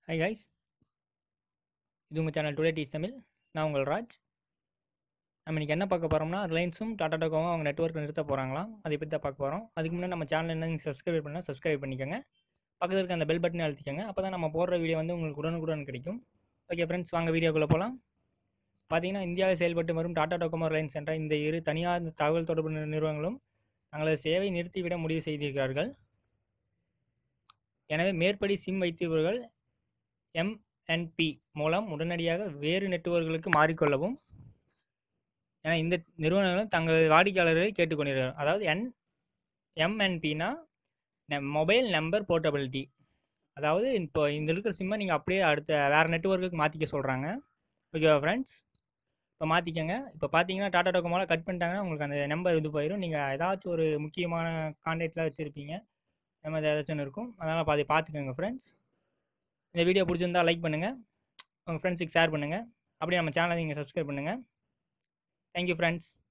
hi guys இது உங்கள் channel today tease Tamil நான் உங்கள் ராஜ் நம்ம இன்றைக்கி என்ன பார்க்க போகிறோம்னா ரிலையன்ஸும் டாடா டோகோவும் அவங்க நெட்ஒர்க் நிறுத்த போகிறாங்களாம் அதை பற்றி தான் பார்க்க போகிறோம் அதுக்கு முன்னாடி நம்ம சேனல் என்ன நீங்கள் சப்ஸ்கிரைப் பண்ணால் சப்ஸ்கிரைப் பண்ணிக்கோங்க பக்கத்தில் இருக்க அந்த பெல் பட்டனை அழுத்திக்கோங்க அப்போ தான் நம்ம போடுற வீடியோ வந்து உங்களுக்கு உடனுக்குடன் கிடைக்கும் ஓகே ஃப்ரெண்ட்ஸ் வாங்க வீடியோக்குள்ளே போகலாம் பார்த்தீங்கன்னா இந்தியாவில் செயல்பட்டு வரும் டாடா டோகோமோ ரிலையன்ஸ் என்ற இந்த இரு தனியார் தகவல் தொடர்பு நிறு- நிறுவனங்களும் தங்களது சேவை நிறுத்திவிட முடிவு செய்திருக்கிறார்கள் எனவே மேற்படி சிம் வைத்தவர்கள் எம்என்பி மூலம் உடனடியாக வேறு நெட்வொர்க்குகளுக்கு மாறிக்கொள்ளவும் என இந்த நிறுவனங்களும் தங்கள் வாடிக்கையாளர்களை கேட்டுக்கொண்டிருக்கிறார் அதாவது என் எம்என்பினா மொபைல் நம்பர் போர்ட்டபிலிட்டி அதாவது இப்போ இந்த இருக்கிற சிம்மை நீங்கள் அப்படியே அடுத்த வேறு நெட்வொர்க்குக்கு மாற்றிக்க சொல்கிறாங்க ஓகேவா ஃப்ரெண்ட்ஸ் இப்போ மாற்றிக்கங்க இப்போ பார்த்தீங்கன்னா டாடா டோக்கோமோவில் கட் பண்ணிட்டாங்கன்னா உங்களுக்கு அந்த நம்பர் இது போயிடும் நீங்கள் ஏதாச்சும் ஒரு முக்கியமான கான்டாக்டில் வச்சுருப்பீங்க அந்த மாதிரி ஏதாச்சும் ஒன்று இருக்கும் அதனால் பாதி பார்த்துக்கோங்க ஃப்ரெண்ட்ஸ் இந்த வீடியோ பிடிச்சிருந்தா லைக் பண்ணுங்கள் உங்கள் ஃப்ரெண்ட்ஸுக்கு ஷேர் பண்ணுங்கள் அப்படியே நம்ம சேனலை நீங்கள் சப்ஸ்கிரைப் பண்ணுங்கள் தேங்க்யூ ஃப்ரெண்ட்ஸ்